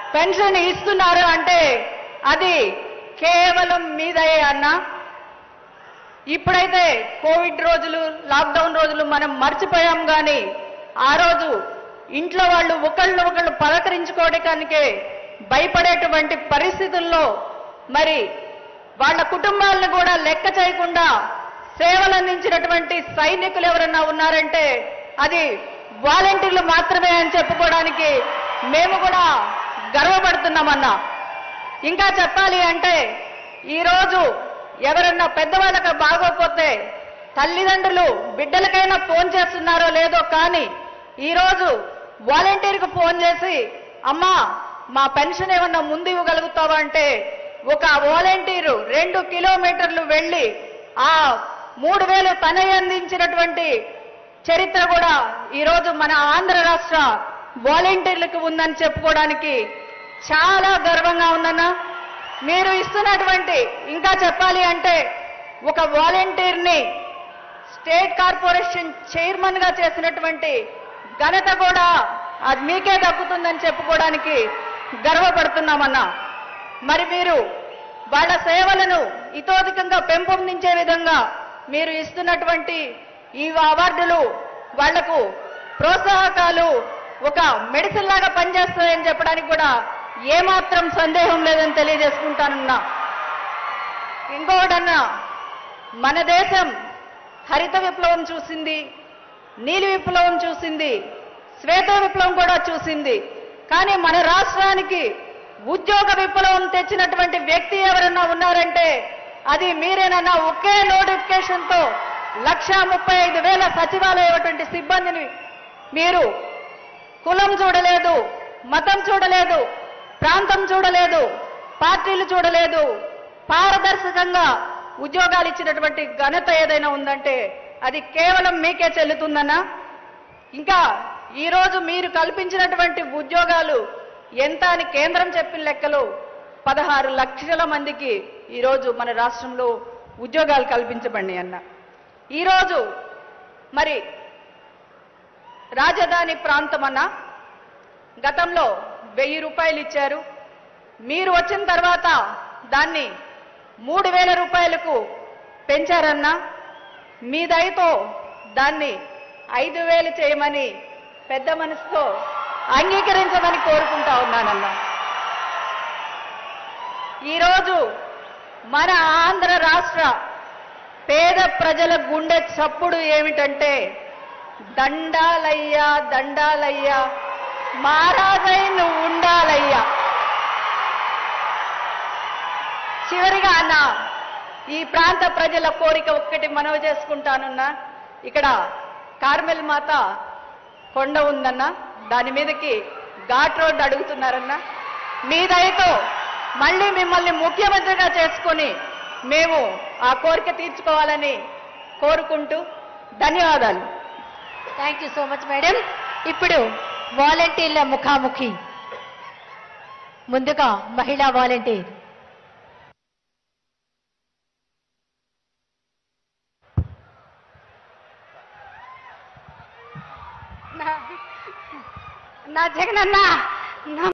pension ఇస్తున్నారు అంటే అది కేవలం మీదయ్యే అన్నా ఇప్పుడైతే కోవిడ్ రోజులు లాక్డౌన్ రోజులు మనం మర్చిపోయాం కానీ ఆ రోజు ఇంట్లో వాళ్ళు ఒకళ్ళు ఒకళ్ళు పలకరించుకోవడానికే భయపడేటువంటి పరిస్థితుల్లో మరి వాళ్ళ కుటుంబాలను కూడా లెక్క చేయకుండా సేవలు అందించినటువంటి సైనికులు ఎవరన్నా ఉన్నారంటే అది వాలంటీర్లు మాత్రమే అని చెప్పుకోవడానికి మేము కూడా గర్వపడుతున్నామన్నా ఇంకా చెప్పాలి అంటే ఈరోజు ఎవరన్నా పెద్దవాళ్ళకి బాగోపోతే తల్లిదండ్రులు బిడ్డలకైనా ఫోన్ చేస్తున్నారో లేదో కానీ ఈరోజు వాలంటీర్కి ఫోన్ చేసి అమ్మా మా పెన్షన్ ఏమన్నా ముందు ఇవ్వగలుగుతావా అంటే ఒక వాలంటీరు రెండు కిలోమీటర్లు వెళ్ళి ఆ మూడు వేలు తనే అందించినటువంటి చరిత్ర కూడా ఈరోజు మన ఆంధ్ర రాష్ట్ర వాలంటీర్లకు ఉందని చెప్పుకోవడానికి చాలా గర్వంగా ఉందన్న మీరు ఇస్తున్నటువంటి ఇంకా చెప్పాలి అంటే ఒక వాలంటీర్ని స్టేట్ కార్పొరేషన్ చైర్మన్ గా చేసినటువంటి ఘనత కూడా అది మీకే దక్కుతుందని చెప్పుకోవడానికి గర్వపడుతున్నామన్నా మరి మీరు వాళ్ళ సేవలను ఇతోధికంగా పెంపొందించే విధంగా మీరు ఇస్తున్నటువంటి ఈ అవార్డులు వాళ్లకు ప్రోత్సాహకాలు ఒక మెడిసిన్ లాగా పనిచేస్తాయని చెప్పడానికి కూడా ఏమాత్రం సందేహం లేదని తెలియజేసుకుంటానన్నా ఇంకొకటన్నా మన దేశం హరిత విప్లవం చూసింది నీలి విప్లవం చూసింది శ్వేత విప్లవం కూడా చూసింది కానీ మన రాష్ట్రానికి ఉద్యోగ విప్లవం తెచ్చినటువంటి వ్యక్తి ఎవరన్నా ఉన్నారంటే అది మీరేనన్నా ఒకే నోటిఫికేషన్ తో లక్ష ముప్పై ఐదు వేల సచివాలయటువంటి సిబ్బందిని మీరు కులం చూడలేదు మతం చూడలేదు ప్రాంతం చూడలేదు పార్టీలు చూడలేదు పారదర్శకంగా ఉద్యోగాలు ఇచ్చినటువంటి ఘనత ఏదైనా ఉందంటే అది కేవలం మీకే చెల్లుతుందన్నా ఇంకా ఈరోజు మీరు కల్పించినటువంటి ఉద్యోగాలు ఎంత అని కేంద్రం చెప్పిన లెక్కలు పదహారు లక్షల మందికి ఈరోజు మన రాష్ట్రంలో ఉద్యోగాలు కల్పించబడి అన్న ఈరోజు మరి రాజధాని ప్రాంతం అన్న గతంలో వెయ్యి రూపాయలు ఇచ్చారు మీరు వచ్చిన తర్వాత దాన్ని మూడు వేల రూపాయలకు పెంచారన్నా మీ దయతో దాన్ని ఐదు వేలు చేయమని పెద్ద మనసుతో అంగీకరించమని కోరుకుంటా ఉన్నానన్నా ఈరోజు మన ఆంధ్ర రాష్ట్ర పేద ప్రజల గుండె చప్పుడు ఏమిటంటే దండాలయ్యా దండాలయ్యా మారాజై నువ్వు ఉండాలయ్యా చివరిగా అన్న ఈ ప్రాంత ప్రజల కోరిక ఒక్కటి మనవి చేసుకుంటానున్నా ఇక్కడ కార్మెల్ మాత కొండ ఉందన్న దాని మీదకి ఘాట్ రోడ్ అడుగుతున్నారన్న మీ దయతో మళ్ళీ మిమ్మల్ని ముఖ్యమంత్రిగా చేసుకొని మేము ఆ కోరిక తీర్చుకోవాలని కోరుకుంటూ ధన్యవాదాలు thank you so much madam ఇప్పుడు వాలంటీర్ల ముఖాముఖి ముందుగా మహిళా వాలంటీర్ నా జగనన్న నా